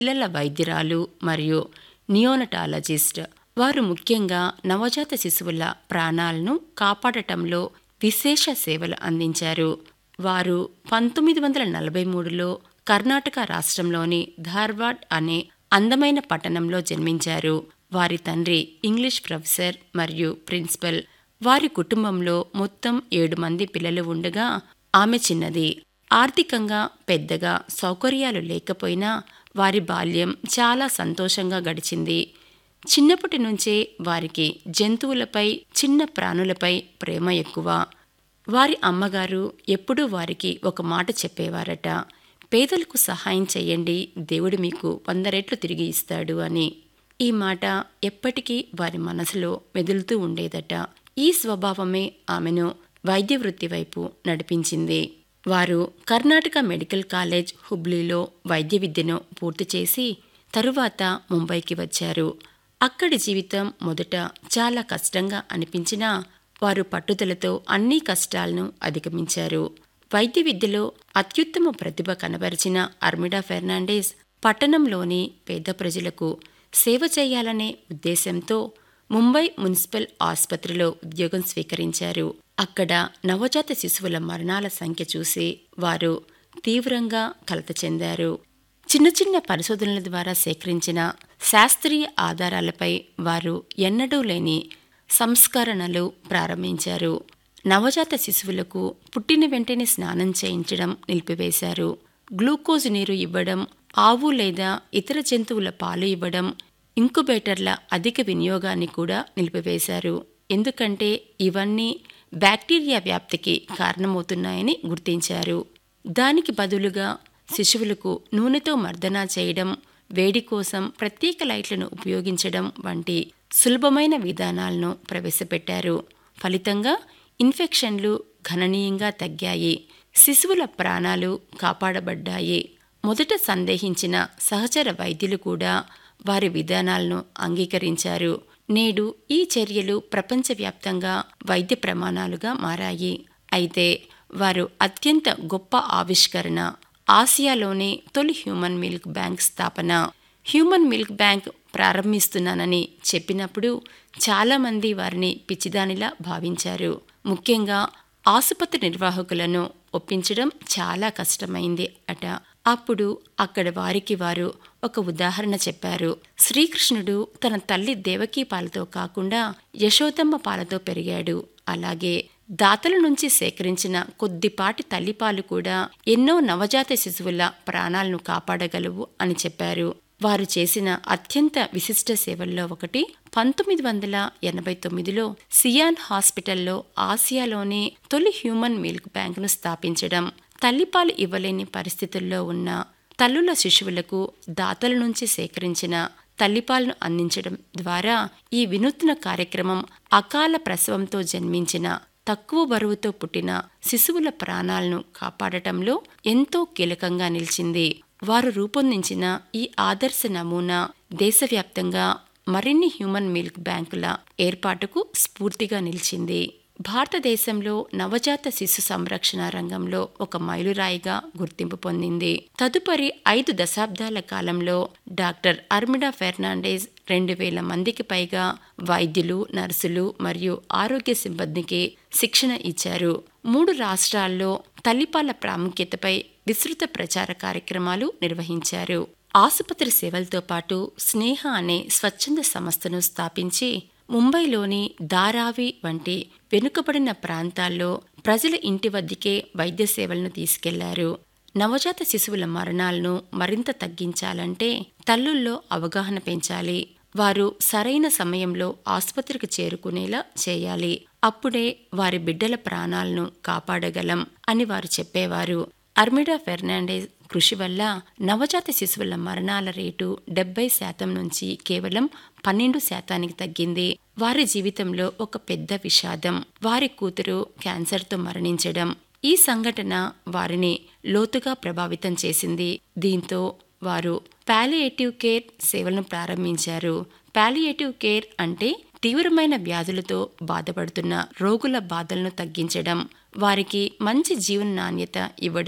పిల్లల వైద్యురాలు మరియు నియోనటాలజిస్ట్ వారు ముఖ్యంగా నవజాత శిశువుల ప్రాణాలను కాపాడటంలో విశేష సేవలు అందించారు వారు పంతొమ్మిది వందల నలభై మూడులో కర్ణాటక రాష్ట్రంలోని ధార్వాడ్ అనే అందమైన పట్టణంలో జన్మించారు వారి తండ్రి ఇంగ్లీష్ ప్రొఫెసర్ మరియు ప్రిన్సిపల్ వారి కుటుంబంలో మొత్తం ఏడు మంది పిల్లలు ఉండగా ఆమె చిన్నది ఆర్థికంగా పెద్దగా సౌకర్యాలు లేకపోయినా వారి బాల్యం చాలా సంతోషంగా గడిచింది చిన్నప్పటి నుంచే వారికి జంతువులపై చిన్న ప్రాణులపై ప్రేమ ఎక్కువ వారి అమ్మగారు ఎప్పుడూ వారికి ఒక మాట చెప్పేవారట పేదలకు సహాయం చేయండి దేవుడు మీకు వంద రెట్లు తిరిగి ఇస్తాడు అని ఈ మాట ఎప్పటికీ వారి మనసులో మెదులుతూ ఉండేదట ఈ స్వభావమే ఆమెను వైద్య వృత్తి వైపు నడిపించింది వారు కర్ణాటక మెడికల్ కాలేజ్ హుబ్లీలో వైద్య విద్యను పూర్తి చేసి తరువాత ముంబైకి వచ్చారు అక్కడి జీవితం మొదట చాలా కష్టంగా అనిపించినా వారు పట్టుదలతో అన్ని కష్టాలను అధిగమించారు వైద్య విద్యలో అత్యుత్తమ ప్రతిభ కనబరిచిన అర్మిడా ఫెర్నాండేస్ పట్టణంలోని పేద ప్రజలకు సేవ చేయాలనే ఉద్దేశంతో ముంబై మున్సిపల్ ఆసుపత్రిలో ఉద్యోగం స్వీకరించారు అక్కడ నవజాత శిశువుల మరణాల సంఖ్య చూసి వారు తీవ్రంగా కలత చెందారు చిన్న చిన్న పరిశోధనల ద్వారా సేకరించిన శాస్త్రీయ ఆధారాలపై వారు ఎన్నడూ లేని సంస్కరణలు ప్రారంభించారు నవజాత శిశువులకు పుట్టిన వెంటనే స్నానం చేయించడం నిలిపివేశారు గ్లూకోజ్ నీరు ఇవ్వడం ఆవు లేదా ఇతర జంతువుల పాలు ఇవ్వడం ఇంకుబేటర్ల అధిక వినియోగాన్ని కూడా నిలిపివేశారు ఎందుకంటే ఇవన్నీ బ్యాక్టీరియా వ్యాప్తికి కారణమవుతున్నాయని గుర్తించారు దానికి బదులుగా శిశువులకు నూనెతో మర్దన చేయడం వేడి కోసం ప్రత్యేక లైట్లను ఉపయోగించడం వంటి సులభమైన విధానాలను ప్రవేశపెట్టారు ఫలితంగా ఇన్ఫెక్షన్లు గణనీయంగా తగ్గాయి శిశువుల ప్రాణాలు కాపాడబడ్డాయి మొదట సందేహించిన సహచర వైద్యులు కూడా వారి విధానాలను అంగీకరించారు నేడు ఈ చర్యలు ప్రపంచవ్యాప్తంగా వైద్య ప్రమాణాలుగా మారాయి అయితే వారు అత్యంత గొప్ప ఆవిష్కరణ ఆసియాలోనే తొలి హ్యూమన్ మిల్క్ బ్యాంక్ స్థాపన హ్యూమన్ మిల్క్ బ్యాంక్ ప్రారంభిస్తున్నానని చెప్పినప్పుడు చాలామంది వారిని పిచ్చిదానిలా భావించారు ముఖ్యంగా ఆసుపత్రి నిర్వాహకులను ఒప్పించడం చాలా కష్టమైంది అట అప్పుడు అక్కడ వారికి వారు ఒక ఉదాహరణ చెప్పారు శ్రీకృష్ణుడు తన తల్లి దేవకీ పాలతో కాకుండా యశోదమ్మ పాలతో పెరిగాడు అలాగే దాతల నుంచి సేకరించిన కొద్దిపాటి తల్లిపాలు కూడా ఎన్నో నవజాత శిశువుల ప్రాణాలను కాపాడగలవు అని చెప్పారు వారు చేసిన అత్యంత విశిష్ట సేవల్లో ఒకటి పంతొమ్మిది వందల ఎనభై తొమ్మిదిలో సియాన్ హాస్పిటల్లో ఆసియాలోనే తొలి హ్యూమన్ మిల్క్ బ్యాంకును స్థాపించడం తల్లిపాలు ఇవ్వలేని పరిస్థితుల్లో ఉన్న తల్లుల శిశువులకు దాతల నుంచి సేకరించిన తల్లిపాలను అందించడం ద్వారా ఈ వినూత్న కార్యక్రమం అకాల ప్రసవంతో జన్మించిన తక్కువ బరువుతో పుట్టిన శిశువుల ప్రాణాలను కాపాడటంలో ఎంతో కీలకంగా నిలిచింది వారు రూపొందించిన ఈ ఆదర్శ నమూనా దేశవ్యాప్తంగా మరిన్ని హ్యూమన్ మిల్క్ బ్యాంకుల ఏర్పాటుకు స్ఫూర్తిగా నిలిచింది భారతదేశంలో నవజాత శిశు సంరక్షణ రంగంలో ఒక మైలురాయిగా గుర్తింపు పొందింది తదుపరి ఐదు దశాబ్దాల కాలంలో డాక్టర్ అర్మిడా ఫెర్నాండేజ్ రెండు వేల మందికి పైగా వైద్యులు నర్సులు మరియు ఆరోగ్య సిబ్బందికి శిక్షణ ఇచ్చారు మూడు రాష్ట్రాల్లో తల్లిపాల ప్రాముఖ్యతపై విస్తృత ప్రచార కార్యక్రమాలు నిర్వహించారు ఆసుపత్రి సేవలతో పాటు స్నేహ అనే స్వచ్ఛంద సంస్థను స్థాపించి ముంబైలోని ధారావి వంటి వెనుకబడిన ప్రాంతాల్లో ప్రజల ఇంటి వద్దకే వైద్య సేవలను తీసుకెళ్లారు నవజాత శిశువుల మరణాలను మరింత తగ్గించాలంటే తల్లుల్లో అవగాహన పెంచాలి వారు సరైన సమయంలో ఆసుపత్రికి చేరుకునేలా చేయాలి అప్పుడే వారి బిడ్డల ప్రాణాలను కాపాడగలం అని వారు చెప్పేవారు అర్మిడా ఫెర్నాండేజ్ కృషి వల్ల నవజాత శిశువుల మరణాల రేటు డెబ్బై శాతం నుంచి కేవలం పన్నెండు శాతానికి తగ్గింది వారి జీవితంలో ఒక పెద్ద విషాదం వారి కూతురు క్యాన్సర్తో మరణించడం ఈ సంఘటన వారిని లోతుగా ప్రభావితం చేసింది దీంతో వారు పాలియేటివ్ కేర్ సేవలను ప్రారంభించారు పాలియేటివ్ కేర్ అంటే తీవ్రమైన వ్యాధులతో బాధపడుతున్న రోగుల బాధలను తగ్గించడం వారికి మంచి జీవన నాణ్యత ఇవ్వడం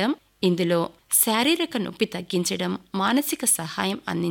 ఇందులో శారీరక నొప్పి తగ్గించడం మానసిక సహాయం అందించడం